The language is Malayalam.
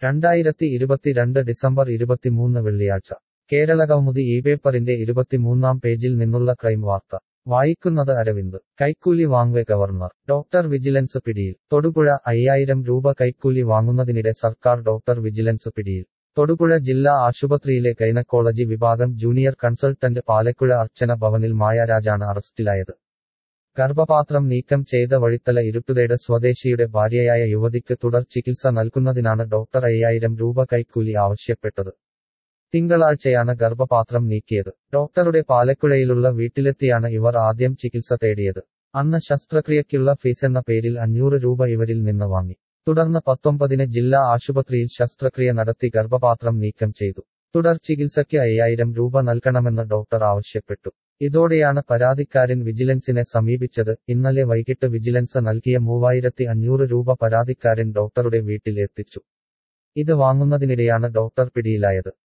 രണ്ടായിരത്തി ഇരുപത്തിരണ്ട് ഡിസംബർ ഇരുപത്തിമൂന്ന് വെള്ളിയാഴ്ച കേരളകൗമുദി ഈ പേപ്പറിന്റെ ഇരുപത്തിമൂന്നാം പേജിൽ നിന്നുള്ള ക്രൈം വാർത്ത വായിക്കുന്നത് അരവിന്ദ് കൈക്കൂലി വാങ്ങുക ഗവർണർ ഡോക്ടർ വിജിലൻസ് പിടിയിൽ തൊടുപുഴ അയ്യായിരം രൂപ കൈക്കൂലി വാങ്ങുന്നതിനിടെ സർക്കാർ ഡോക്ടർ വിജിലൻസ് പിടിയിൽ തൊടുപുഴ ജില്ലാ ആശുപത്രിയിലെ ഗൈനക്കോളജി വിഭാഗം ജൂനിയർ കൺസൾട്ടന്റ് പാലക്കുഴ അർച്ചന ഭവനിൽ മായാരാജാണ് അറസ്റ്റിലായത് ഗർഭപാത്രം നീക്കം ചെയ്ത വഴിത്തല ഇരുട്ടുതേട് സ്വദേശിയുടെ ഭാര്യയായ യുവതിക്ക് തുടർ ചികിത്സ നൽകുന്നതിനാണ് ഡോക്ടർ അയ്യായിരം രൂപ കൈക്കൂലി ആവശ്യപ്പെട്ടത് തിങ്കളാഴ്ചയാണ് ഗർഭപാത്രം നീക്കിയത് ഡോക്ടറുടെ പാലക്കുഴയിലുള്ള വീട്ടിലെത്തിയാണ് ഇവർ ആദ്യം ചികിത്സ തേടിയത് അന്ന് ശസ്ത്രക്രിയയ്ക്കുള്ള ഫീസെന്ന പേരിൽ അഞ്ഞൂറ് രൂപ ഇവരിൽ നിന്ന് വാങ്ങി തുടർന്ന് പത്തൊമ്പതിന് ജില്ലാ ആശുപത്രിയിൽ ശസ്ത്രക്രിയ നടത്തി ഗർഭപാത്രം നീക്കം ചെയ്തു തുടർ ചികിത്സയ്ക്ക് അയ്യായിരം രൂപ നൽകണമെന്ന് ഡോക്ടർ ആവശ്യപ്പെട്ടു ഇതോടെയാണ് പരാതിക്കാരൻ വിജിലൻസിനെ സമീപിച്ചത് ഇന്നലെ വൈകിട്ട് വിജിലൻസ് നൽകിയ മൂവായിരത്തി അഞ്ഞൂറ് രൂപ പരാതിക്കാരൻ ഡോക്ടറുടെ വീട്ടിൽ എത്തിച്ചു ഇത് വാങ്ങുന്നതിനിടെയാണ് ഡോക്ടർ പിടിയിലായത്